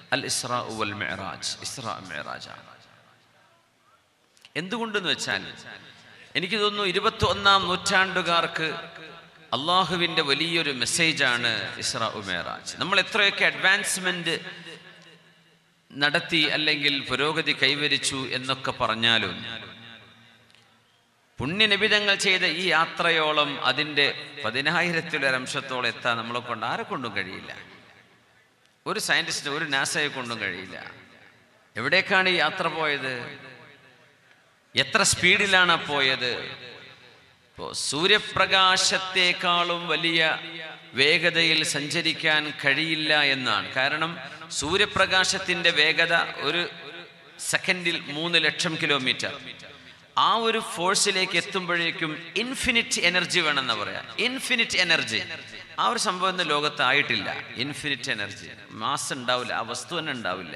അൽ ഇസ്രാ വൽ മെഹറാജ് ഇസ്രാ മെഹറാജാണ് എന്തുകൊണ്ടെന്ന് വെച്ചാൽ എനിക്ക് തോന്നുന്നു ഇരുപത്തി ഒന്നാം നൂറ്റാണ്ടുകാർക്ക് അള്ളാഹുവിൻ്റെ വലിയൊരു മെസ്സേജാണ് ഇസ്രാ ഉമേറാജ് നമ്മൾ എത്രയൊക്കെ അഡ്വാൻസ്മെന്റ് നടത്തി അല്ലെങ്കിൽ പുരോഗതി കൈവരിച്ചു എന്നൊക്കെ പറഞ്ഞാലും പുണ്യനിബിതങ്ങൾ ചെയ്ത ഈ യാത്രയോളം അതിൻ്റെ പതിനായിരത്തിലൊരംശത്തോളം എത്താൻ നമ്മളെ കൊണ്ട് ആരെ കൊണ്ടും കഴിയില്ല ഒരു സയൻറ്റിസ്റ്റിന് ഒരു നാസയെ കൊണ്ടും കഴിയില്ല എവിടേക്കാണ് ഈ യാത്ര പോയത് എത്ര സ്പീഡിലാണ് പോയത് ഇപ്പോൾ സൂര്യപ്രകാശത്തെക്കാളും വലിയ വേഗതയിൽ സഞ്ചരിക്കാൻ കഴിയില്ല എന്നാണ് കാരണം സൂര്യപ്രകാശത്തിന്റെ വേഗത ഒരു സെക്കൻഡിൽ മൂന്ന് ലക്ഷം കിലോമീറ്റർ ആ ഒരു ഫോഴ്സിലേക്ക് എത്തുമ്പോഴേക്കും ഇൻഫിനിറ്റ് എനർജി വേണമെന്ന് പറയാം ഇൻഫിനിറ്റ് എനർജി ആ ഒരു സംഭവം ഇന്ന് ലോകത്ത് ആയിട്ടില്ല ഇൻഫിനിറ്റ് എനർജി മാസ് ഉണ്ടാവില്ല ആ വസ്തു തന്നെ ഉണ്ടാവില്ല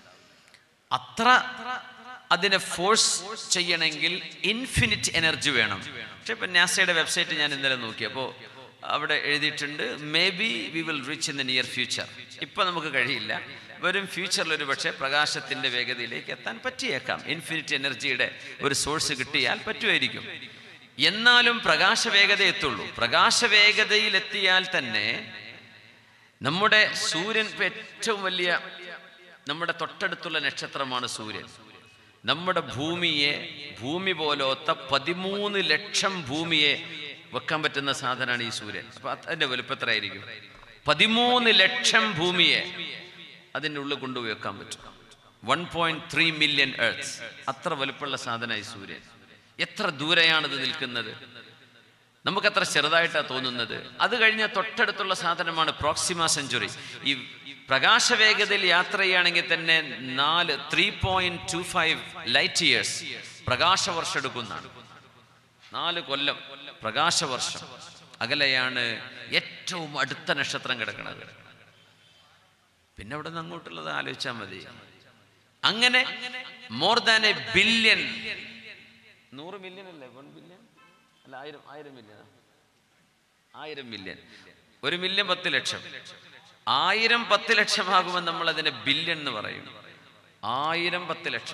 അത്ര അതിനെ ഫോഴ്സ് ചെയ്യണമെങ്കിൽ ഇൻഫിനിറ്റ് എനർജി വേണം പക്ഷെ ഇപ്പം നാസയുടെ വെബ്സൈറ്റ് ഞാൻ ഇന്നലെ നോക്കി അപ്പോൾ അവിടെ എഴുതിയിട്ടുണ്ട് maybe we will reach in the near future ഇപ്പം നമുക്ക് കഴിയില്ല വരും ഫ്യൂച്ചറിൽ ഒരു പക്ഷേ പ്രകാശത്തിൻ്റെ വേഗതയിലേക്ക് എത്താൻ പറ്റിയേക്കാം ഇൻഫിനിറ്റ് എനർജിയുടെ ഒരു സോഴ്സ് കിട്ടിയാൽ പറ്റുമായിരിക്കും എന്നാലും പ്രകാശവേഗത എത്തുള്ളൂ പ്രകാശവേഗതയിൽ എത്തിയാൽ തന്നെ നമ്മുടെ സൂര്യൻ ഇപ്പൊ ഏറ്റവും വലിയ നമ്മുടെ തൊട്ടടുത്തുള്ള നക്ഷത്രമാണ് സൂര്യൻ നമ്മുടെ ഭൂമിയെ ഭൂമി പോലത്തെ പതിമൂന്ന് ലക്ഷം ഭൂമിയെ വെക്കാൻ പറ്റുന്ന സാധനമാണ് ഈ സൂര്യൻ അപ്പൊ അതിന്റെ വലുപ്പം എത്രയായിരിക്കും പതിമൂന്ന് ലക്ഷം ഭൂമിയെ അതിൻ്റെ ഉള്ളിൽ കൊണ്ടുപോയി വെക്കാൻ പറ്റും one point three million earth അത്ര വലുപ്പമുള്ള സാധനമായി സൂര്യൻ എത്ര ദൂരെയാണിത് നിൽക്കുന്നത് നമുക്കത്ര ചെറുതായിട്ടാണ് തോന്നുന്നത് അത് കഴിഞ്ഞ തൊട്ടടുത്തുള്ള സാധനമാണ് പ്രോക്സിമ സെഞ്ചുറി ഈ പ്രകാശവേഗതയിൽ യാത്ര ചെയ്യുകയാണെങ്കിൽ തന്നെ നാല് three point two five light years പ്രകാശവർഷം എടുക്കുന്നതാണ് നാല് കൊല്ലം പ്രകാശവർഷം അകലെയാണ് ഏറ്റവും അടുത്ത നക്ഷത്രം കിടക്കുന്നത് പിന്നെ അവിടെ നിന്ന് അങ്ങോട്ടുള്ളത് ആലോചിച്ചാൽ മതി അങ്ങനെ മോർ ദാൻ എ ബില്യൺ നൂറ് മില്യൺ അല്ലേ വൺ ബില്യൺ അല്ല ആയിരം ആയിരം മില്യൺ ആയിരം മില്യൺ ഒരു മില്യൺ പത്ത് ലക്ഷം ആയിരം പത്ത് ലക്ഷമാകുമ്പോൾ നമ്മൾ അതിനെ ബില്യൺ എന്ന് പറയും ആയിരം പത്ത് ലക്ഷം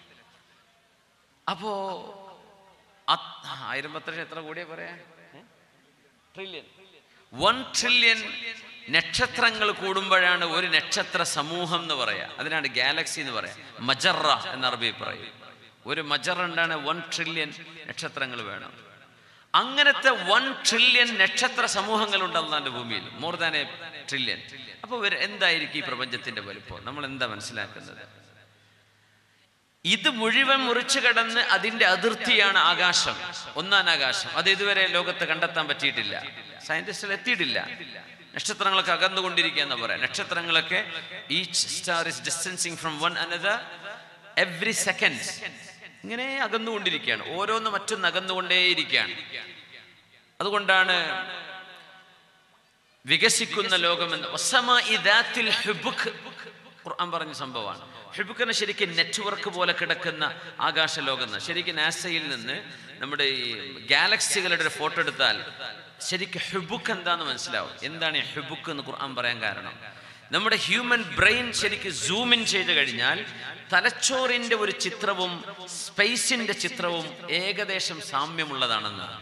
അപ്പോ അത്- ആയിരം പത്ത് ലക്ഷം എത്ര കൂടിയാ പറയാ ട്രില്യൺ വൺ ട്രില്യൺ നക്ഷത്രങ്ങൾ കൂടുമ്പോഴാണ് ഒരു നക്ഷത്ര സമൂഹം എന്ന് പറയാ അതിനാണ് ഗാലക്സി എന്ന് പറയാ മജറ എന്ന് അറബി പറയും ഒരു മജറ ഉണ്ടാണ് വൺ ട്രില്യൺ നക്ഷത്രങ്ങൾ വേണം അങ്ങനത്തെ വൺ ട്രില്യൺ നക്ഷത്ര സമൂഹങ്ങൾ ഉണ്ടെന്നാണ് ഭൂമിയിൽ മോർ ദാൻ എ ട്രില്യൺ അപ്പോൾ എന്തായിരിക്കും ഈ പ്രപഞ്ചത്തിന്റെ വലുപ്പം നമ്മൾ എന്താ മനസ്സിലാക്കുന്നത് ഇത് മുഴുവൻ മുറിച്ചു കടന്ന് അതിന്റെ അതിർത്തിയാണ് ആകാശം ഒന്നാം ആകാശം അത് ഇതുവരെ ലോകത്ത് കണ്ടെത്താൻ പറ്റിയിട്ടില്ല സയന്റിസ്റ്റുകൾ എത്തിയിട്ടില്ല നക്ഷത്രങ്ങളൊക്കെ അകന്നുകൊണ്ടിരിക്കുക എന്ന് പറയാം നക്ഷത്രങ്ങളൊക്കെ each star is distancing from one another every second ഇങ്ങനെ അകന്നുകൊണ്ടിരിക്കുകയാണ് ഓരോന്ന് മറ്റൊന്ന് അകന്നുകൊണ്ടേയിരിക്കുകയാണ് അതുകൊണ്ടാണ് വികസിക്കുന്ന ലോകമെന്ന് വസമാഇ ദാത്തിൽ ഹുബുക്ക് ഖുർആൻ പറഞ്ഞ സംഭവമാണ് ഹുബുക്കിന് ശരിക്കും നെറ്റ്വർക്ക് പോലെ കിടക്കുന്ന ആകാശ ലോകം ശരിക്കും നാസയിൽ നിന്ന് നമ്മുടെ ഈ ഗാലക്സികളുടെ ഒരു ഫോട്ടോ എടുത്താൽ ശരിക്കും ഹുബുക്ക് എന്താന്ന് മനസ്സിലാവും എന്താണ് ഈ ഹുബുക്ക് എന്ന് ഖുർആൻ പറയാൻ കാരണം നമ്മുടെ ഹ്യൂമൻ ബ്രെയിൻ ശരിക്കും സൂം ഇൻ ചെയ്ത് കഴിഞ്ഞാൽ തലച്ചോറിന്റെ ഒരു ചിത്രവും സ്പേസിന്റെ ചിത്രവും ഏകദേശം സാമ്യമുള്ളതാണെന്നാണ്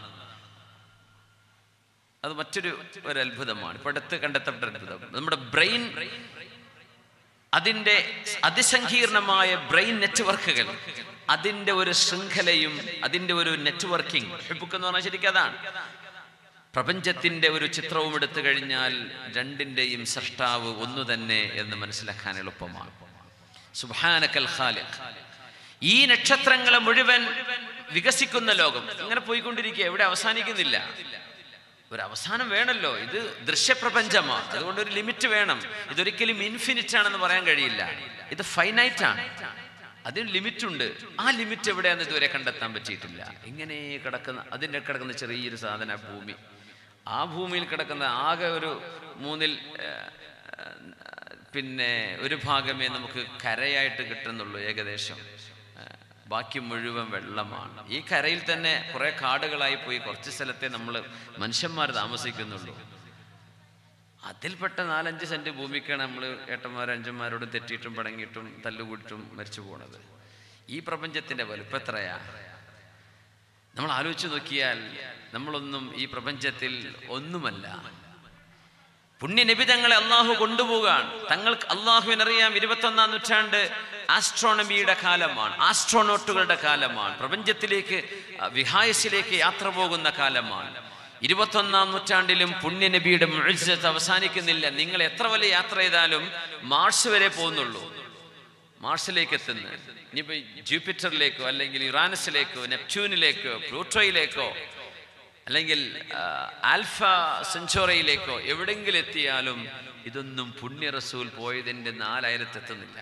അത് മറ്റൊരു ഒരു അത്ഭുതമാണ് ഇപ്പൊ അടുത്ത് കണ്ടെത്തപ്പെട്ട അത്ഭുതം നമ്മുടെ ബ്രെയിൻ അതിൻ്റെ അതിസങ്കീർണമായ ബ്രെയിൻ നെറ്റ്വർക്കുകൾ അതിൻ്റെ ഒരു ശൃംഖലയും അതിൻ്റെ ഒരു നെറ്റ്വർക്കിംഗ് ബുക്ക് എന്ന് പറഞ്ഞാൽ ശരിക്കും അതാണ് പ്രപഞ്ചത്തിന്റെ ഒരു ചിത്രവും എടുത്തു കഴിഞ്ഞാൽ രണ്ടിൻ്റെയും സൃഷ്ടാവ് ഒന്നു തന്നെ എന്ന് മനസ്സിലാക്കാൻ എളുപ്പമാണ് സുബാനക്കൽ ഖാലിഖ് ഈ നക്ഷത്രങ്ങളെ മുഴുവൻ വികസിക്കുന്ന ലോകം ഇങ്ങനെ പോയിക്കൊണ്ടിരിക്കുക എവിടെ അവസാനിക്കുന്നില്ല ഒരു അവസാനം വേണമല്ലോ ഇത് ദൃശ്യപ്രപഞ്ചമാണ് അതുകൊണ്ട് ഒരു ലിമിറ്റ് വേണം ഇതൊരിക്കലും ഇൻഫിനിറ്റ് ആണെന്ന് പറയാൻ കഴിയില്ല ഇത് ഫൈനൈറ്റ് ആണ് അതിന് ലിമിറ്റ് ഉണ്ട് ആ ലിമിറ്റ് എവിടെയാണെന്ന് ഇതുവരെ കണ്ടെത്താൻ പറ്റിയിട്ടില്ല ഇങ്ങനെ കിടക്കുന്ന അതിൻ്റെ കിടക്കുന്ന ചെറിയൊരു സാധന ഭൂമി ആ ഭൂമിയിൽ കിടക്കുന്ന ആകെ ഒരു മൂന്നിൽ ഏർ, പിന്നെ ഒരു ഭാഗമേ നമുക്ക് കരയായിട്ട് കിട്ടുന്നുള്ളൂ ഏകദേശം ഏർ, ബാക്കി മുഴുവൻ വെള്ളമാണ് ഈ കരയിൽ തന്നെ കുറെ കാടുകളായി പോയി കുറച്ച് സ്ഥലത്തെ നമ്മൾ മനുഷ്യന്മാർ താമസിക്കുന്നുള്ളൂ അതിൽപ്പെട്ട നാലഞ്ച് സെന്റ് ഭൂമിക്കാണ് നമ്മൾ ഏട്ടന്മാരും അഞ്ചന്മാരോടും തെറ്റിയിട്ടും പടങ്ങിയിട്ടും തല്ലുകൂടിയിട്ടും മരിച്ചു പോണത് ഈ പ്രപഞ്ചത്തിന്റെ വലുപ്പം എത്രയാ നമ്മൾ ആലോചിച്ച് നോക്കിയാൽ നമ്മളൊന്നും ഈ പ്രപഞ്ചത്തിൽ ഒന്നുമല്ല പുണ്യനിബിതങ്ങളെ അള്ളാഹു കൊണ്ടുപോകാൻ തങ്ങൾക്ക് അള്ളാഹുവിനറിയാം ഇരുപത്തൊന്നാം നൂറ്റാണ്ട് ആസ്ട്രോണമിയുടെ കാലമാണ് ആസ്ട്രോനോട്ടുകളുടെ കാലമാണ് പ്രപഞ്ചത്തിലേക്ക് അഹ്, വിഹായസിലേക്ക് യാത്ര പോകുന്ന കാലമാണ് ഇരുപത്തൊന്നാം നൂറ്റാണ്ടിലും പുണ്യനബിയുടെ മുഴുജത്ത് അവസാനിക്കുന്നില്ല നിങ്ങൾ എത്ര വലിയ യാത്ര ചെയ്താലും മാർസ് വരെ പോകുന്നുള്ളൂ മാർസിലേക്ക് എത്തുന്നു ഇനിയിപ്പോൾ ജൂപ്പിറ്ററിലേക്കോ അല്ലെങ്കിൽ യുറാനസിലേക്കോ നെപ്റ്റ്യൂനിലേക്കോ പ്ലൂട്ടോയിലേക്കോ അല്ലെങ്കിൽ ആ, ആൽഫ സെഞ്ചുറിയിലേക്കോ എവിടെങ്കിലും എത്തിയാലും ഇതൊന്നും പുണ്യ റസൂൽ പോയതിൻ്റെ നാലായിരത്തെത്തുന്നില്ല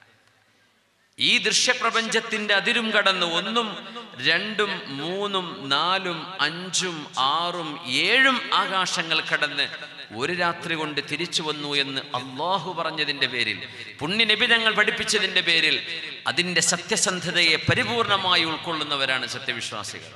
ഈ ദൃശ്യപ്രപഞ്ചത്തിന്റെ അതിരും കടന്ന് ഒന്നും രണ്ടും മൂന്നും നാലും അഞ്ചും ആറും ഏഴും ആകാശങ്ങൾ കടന്ന് ഒരു രാത്രി കൊണ്ട് തിരിച്ചു വന്നു എന്ന് അള്ളാഹു പറഞ്ഞതിന്റെ പേരിൽ പുണ്യനിബിധങ്ങൾ പഠിപ്പിച്ചതിന്റെ പേരിൽ അതിന്റെ സത്യസന്ധതയെ പരിപൂർണമായി ഉൾക്കൊള്ളുന്നവരാണ് സത്യവിശ്വാസികൾ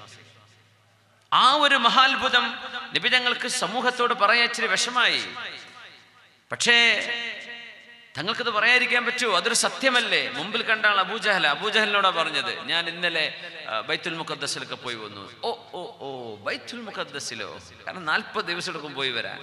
ആ ഒരു മഹാത്ഭുതം നിബിധങ്ങൾക്ക് സമൂഹത്തോട് പറയാൻ ഇച്ചിരി വിഷമായി പക്ഷേ തങ്ങൾക്കത് പറയാതിരിക്കാൻ പറ്റുമോ അതൊരു സത്യമല്ലേ മുമ്പിൽ കണ്ട ആൾ അബൂജഹൽ അബൂജഹലിനോടാ പറഞ്ഞത് ഞാൻ ഇന്നലെ ആ, ബൈത്തുൽ മുഖദ്ദസിലൊക്കെ പോയി വന്നു ഓ ഓ ഓ ബൈത്തുൽ മുഖദ്ദസിലോ കാരണം നാൽപ്പത് ദിവസം എടുക്കും പോയി വരാൻ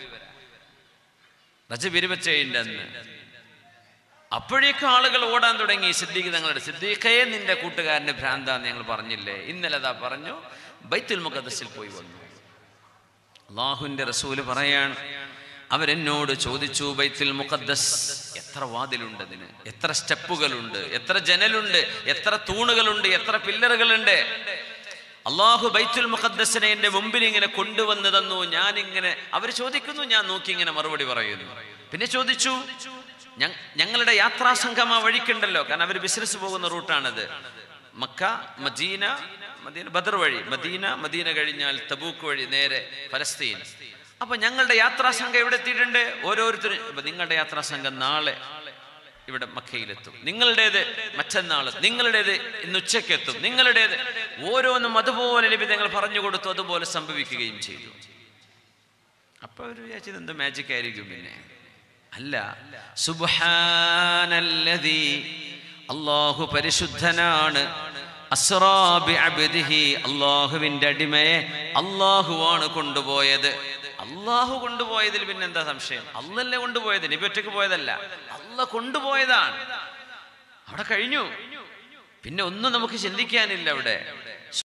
റജബ് ഇരുപത്തേഴിൻ്റെ അന്ന് അപ്പോഴേക്കും ആളുകൾ ഓടാൻ തുടങ്ങി സിദ്ദീഖ് തങ്ങളുടെ സിദ്ദീഖയെ നിന്റെ കൂട്ടുകാരന് ഭ്രാന്താന്ന് ഞങ്ങൾ പറഞ്ഞില്ലേ ഇന്നലെ അതാ പറഞ്ഞു ബൈത്തുൽ മുഖദ്ദസിൽ പോയി വന്നു അള്ളാഹുവിന്റെ റസൂല് പറയാൻ അവരെന്നോട് ചോദിച്ചു ബൈത്തുൽ മുഖദ്ദസ് എത്ര വാതിലുണ്ട് അതിന് എത്ര സ്റ്റെപ്പുകളുണ്ട് എത്ര ജനലുണ്ട് എത്ര തൂണുകളുണ്ട് എത്ര പില്ലറുകളുണ്ട് അള്ളാഹു ബൈത്തുൽ മുഖദ്ദസിനെ എന്റെ മുമ്പിൽ ഇങ്ങനെ കൊണ്ടുവന്ന് തന്നു ഞാൻ ഇങ്ങനെ അവർ ചോദിക്കുന്നു ഞാൻ നോക്കി ഇങ്ങനെ മറുപടി പറയുന്നു പിന്നെ ചോദിച്ചു ഞ- ഞങ്ങളുടെ യാത്രാ സംഘം ആ വഴിക്കുണ്ടല്ലോ കാരണം അവർ ബിസിനസ് പോകുന്ന റൂട്ടാണത് മക്ക മദീന മദീന ബദർ വഴി മദീന മദീന കഴിഞ്ഞാൽ തബൂക്ക് വഴി നേരെ ഫലസ്തീൻ അപ്പൊ ഞങ്ങളുടെ യാത്രാ സംഘം എവിടെ എത്തിയിട്ടുണ്ട് ഓരോരുത്തരും ഇപ്പൊ നിങ്ങളുടെ യാത്രാ സംഘം നാളെ ഇവിടെ മക്കയിലെത്തും നിങ്ങളുടേത് മറ്റന്നാൾ നിങ്ങളുടേത് ഇന്ന് ഉച്ചയ്ക്കെത്തും നിങ്ങളുടേത് ഓരോന്നും അതുപോലെ ലഭിതങ്ങൾ പറഞ്ഞു കൊടുത്തു അതുപോലെ സംഭവിക്കുകയും ചെയ്തു അപ്പൊ അവർ വിചാരിച്ചത് എന്ത് മാജിക് ആയിരിക്കും പിന്നെ അല്ല സുബ്ഹാനല്ലദീ അള്ളാഹു പരിശുദ്ധനാണ് അസ്റാ ബിഅബ്ദിഹി അള്ളാഹുവിന്റെ അടിമയെ അള്ളാഹുവാണ് കൊണ്ടുപോയത് അള്ളാഹു കൊണ്ടുപോയതിൽ പിന്നെ എന്താ സംശയം അല്ലല്ലേ കൊണ്ടുപോയത് നബി ഒറ്റയ്ക്ക് പോയതല്ല അല്ല കൊണ്ടുപോയതാണ് അവിടെ കഴിഞ്ഞു പിന്നെ ഒന്നും നമുക്ക് ചിന്തിക്കാനില്ല അവിടെ